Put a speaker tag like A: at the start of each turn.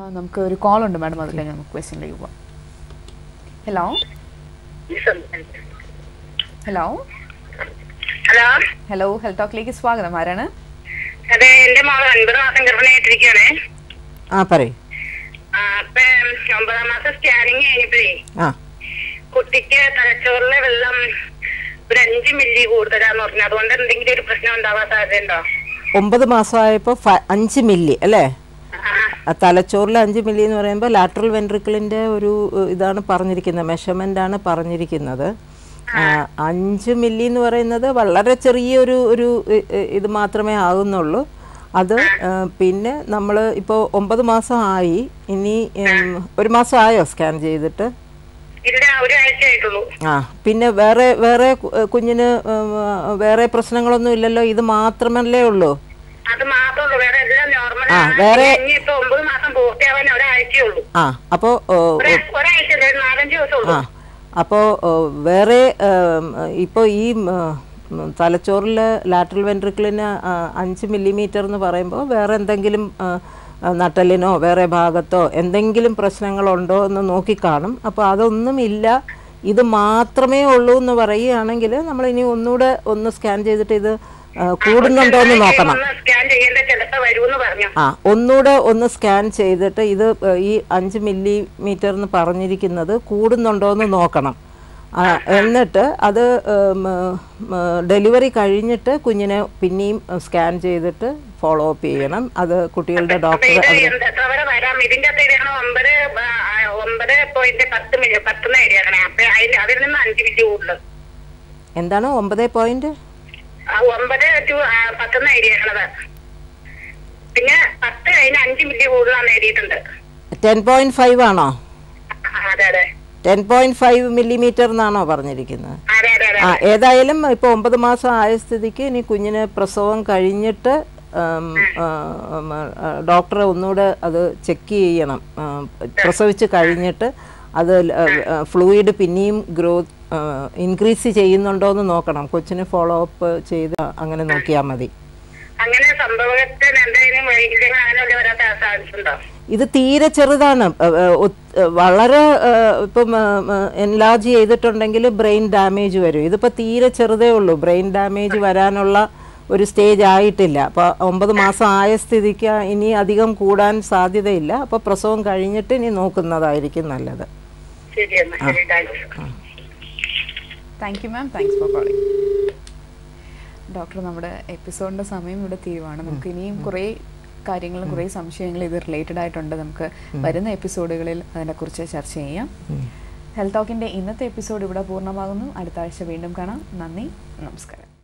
A: നമുക്ക് ഒരു കോൾ ഉണ്ട് മാഡം അത് കഴിഞ്ഞ് നമുക്ക് ക്വസ്റ്റ്യനിലേക്ക് പോവാം hello hello
B: hello
A: hello health ടോക്കിലേക്ക് സ്വാഗതം ആരാണ്
B: അതെ എന്റെ മോള് ഒൻപത് മാസം ഗർഭിണിയായിട്ടിരിക്കുകയാണേ
C: ആ പറയൂ
B: ആ, അപ്പൊ ഒമ്പതാം മാസം സ്കാനിങ് കഴിഞ്ഞപ്പോഴേ
C: ആ
B: കുട്ടിക്ക് തലച്ചോറിലെ വെള്ളം ഒരു അഞ്ച് മില്ലി കൂടുതലാന്ന് പറഞ്ഞു അതുകൊണ്ട് എന്തെങ്കിലും ഒരു പ്രശ്നം ഉണ്ടാവാൻ സാധ്യതയുണ്ടോ
C: ഒമ്പത് മാസമായപ്പോൾ അഞ്ച് മില്ലി അല്ലേ
B: ആ,
C: ആ തലച്ചോറിൽ അഞ്ച് മില്ലി എന്ന് പറയുമ്പോൾ ലാറ്ററൽ വെൻട്രിക്കിളിൻ്റെ ഒരു ഏഹ്, ഇതാണ് പറഞ്ഞിരിക്കുന്നത് മെഷർമെൻ്റ് ആണ് പറഞ്ഞിരിക്കുന്നത് ആ, അഞ്ച് മില്ലി എന്ന് പറയുന്നത് വളരെ ചെറിയൊരു ഒരു ഇ- ഇ- ഇത് മാത്രമേ ആകുന്നുള്ളൂ അത് ആ, പിന്നെ നമ്മൾ ഇപ്പോൾ ഒമ്പത് മാസം ആയി ഇനി ഉം, ഒരു മാസം ആയോ സ്കാൻ ചെയ്തിട്ട്
B: ഇല്ല ഒരാഴ്ച ആയിട്ടുള്ളൂ
C: ആ പിന്നെ വേറെ വേറെ കു- കുഞ്ഞിന് ഉം, വേറെ പ്രശ്നങ്ങളൊന്നും ഇല്ലല്ലോ ഇത് മാത്രമല്ലേ ഉള്ളൂ
B: അത് മാത്രമേ വേറെ എല്ലാം നോർമൽ
C: ആ, വേറെ-
B: ഇപ്പൊ ഒമ്പത് മാസം പൂർത്തിയാവാൻ ഒരാഴ്ചയേ ഉള്ളൂ
C: ആ അപ്പോൾ
B: ഒരാ- ഒരാഴ്ച അല്ല, ഒരു നാലഞ്ച് ദിവസം ഉള്ളൂ
C: ആ അപ്പോൾ വേറെ ഇപ്പോൾ ഈ തലച്ചോറിൽ ലാറ്ററൽ വെൻട്രിക്കിളിന് അഞ്ച് മില്ലിമീറ്റർ എന്ന് പറയുമ്പോൾ വേറെ എന്തെങ്കിലും ആ, ആ, നട്ടലിനോ വേറെ ഭാഗത്തോ എന്തെങ്കിലും പ്രശ്നങ്ങളുണ്ടോ എന്ന് നോക്കിക്കാണും അപ്പോൾ അതൊന്നുമില്ല ഇത് മാത്രമേ ഉള്ളൂ എന്ന് പറയുകയാണെങ്കിൽ നമ്മൾ ഇനി ഒന്നുകൂടെ ഒന്ന് സ്കാൻ ചെയ്തിട്ട് ഇത് ആ, കൂടുന്നുണ്ടോ എന്ന് നോക്കണം
B: ഒന്ന് സ്കാൻ ചെയ്യേണ്ട ചിലപ്പോ വരുമെന്ന് പറഞ്ഞു
C: ആ ഒന്നുകൂടെ ഒന്ന് സ്കാൻ ചെയ്തിട്ട് ഇത് ഏഹ്, ഈ അഞ്ച് മില്ലിമീറ്റർ എന്ന് പറഞ്ഞിരിക്കുന്നത് കൂടുന്നുണ്ടോ എന്ന് നോക്കണം ആ, എന്നിട്ട് അത് ഡെലിവറി കഴിഞ്ഞിട്ട് കുഞ്ഞിനെ പിന്നെയും സ്കാൻ ചെയ്തിട്ട് ഫോളോ അപ്പ് ചെയ്യണം അത് കുട്ടികളുടെ
B: അപ്പൊ
C: ഡോക്ടർ
B: ഇത്
C: അവർ
B: എന്ത് എത്ര വരെ വരാം ഇതിന്റെ അകത്ത് ഇതാണ് ഒമ്പത് ആ, ആ, ഒമ്പത് പോയിന്റ് പത്ത് മില്ലി പത്തുന്ന എഴുതിയാക്കണേ അപ്പൊ അതിൽ അതിൽ നിന്ന് അഞ്ച് മില്ലി കൂടുതൽ
C: എന്താണ് ഒമ്പത് പോയിന്റ്
B: ആ, ഒമ്പത് ടു ആ, പത്തുന്ന എഴുതിയേക്കണത് പിന്നെ പത്ത് കഴിഞ്ഞ് അഞ്ച് മില്ലി കൂടുതലാന്ന് എഴുതിയിട്ടുണ്ട്
C: ടെൻ പോയിന്റ് ഫൈവ് ആണോ
B: ആ, അതെ അതെ
C: ടെൻ പോയിന്റ് ഫൈവ് മില്ലിമീറ്റർ എന്നാണോ പറഞ്ഞിരിക്കുന്നത്
B: അതെ അതെ അതെ
C: ആ ഏതായാലും ഇപ്പോൾ ഒമ്പത് മാസം ആയ സ്ഥിതിക്ക് ഇനി കുഞ്ഞിന് പ്രസവം കഴിഞ്ഞിട്ട് ഉം, ആ, ഉം, ആ, ഡോക്ടറെ ഒന്നുകൂടെ അത് ചെക്ക് ചെയ്യണം ആ, പ്രസവിച്ച് കഴിഞ്ഞിട്ട് അത് ഫ്ലൂയിഡ് പിന്നെയും ഗ്രോത്ത് ഇൻക്രീസ് ചെയ്യുന്നുണ്ടോ എന്ന് നോക്കണം കൊച്ചിന് ഫോളോ അപ്പ് ചെയ്ത് അങ്ങനെ നോക്കിയാൽ മതി
B: അങ്ങനെ സംഭവത്തിന് എന്തെങ്കിലും വൈകല്യങ്ങൾ അങ്ങനെ വല്ല വരാൻ സാധിച്ചിട്ടുണ്ടോ
C: ഇത് തീരെ ചെറുതാണ് ഏ, ഏ, ഒത്- ഏ, വളരെ ഏ, ഇപ്പം എൻലാർജ് ചെയ്തിട്ടുണ്ടെങ്കിൽ ബ്രെയിൻ ഡാമേജ് വരും ഇതിപ്പോൾ തീരെ ചെറുതേ ഉള്ളൂ ബ്രെയിൻ ഡാമേജ് വരാനുള്ള ഒരു സ്റ്റേജ് ആയിട്ടില്ല അപ്പോൾ ഒമ്പത് മാസം ആയ സ്ഥിതിക്ക് ഇനി അധികം കൂടാൻ സാധ്യതയില്ല അപ്പോൾ പ്രസവം കഴിഞ്ഞിട്ട് ഇനി നോക്കുന്നതായിരിക്കും നല്ലത്
B: ശരി എന്നാ ശരി thanks
A: thank you ma'am thanks for calling doctor നമ്മുടെ എപ്പിസോഡിന്റെ സമയം ഇവിടെ തീരുവാണ് നമുക്ക് ഇനിയും കുറേ കാര്യങ്ങളും കുറേ സംശയങ്ങളും ഇത് റിലേറ്റഡ് ആയിട്ടുണ്ട് നമുക്ക് വരുന്ന എപ്പിസോഡുകളിൽ അതിനെക്കുറിച്ച് ചർച്ച ചെയ്യാം ഹെൽത്ത് ടോക്കിന്റെ ഇന്നത്തെ എപ്പിസോഡ് ഇവിടെ പൂർണ്ണമാകുന്നു അടുത്ത ആഴ്ച വീണ്ടും കാണാം നന്ദി നമസ്കാരം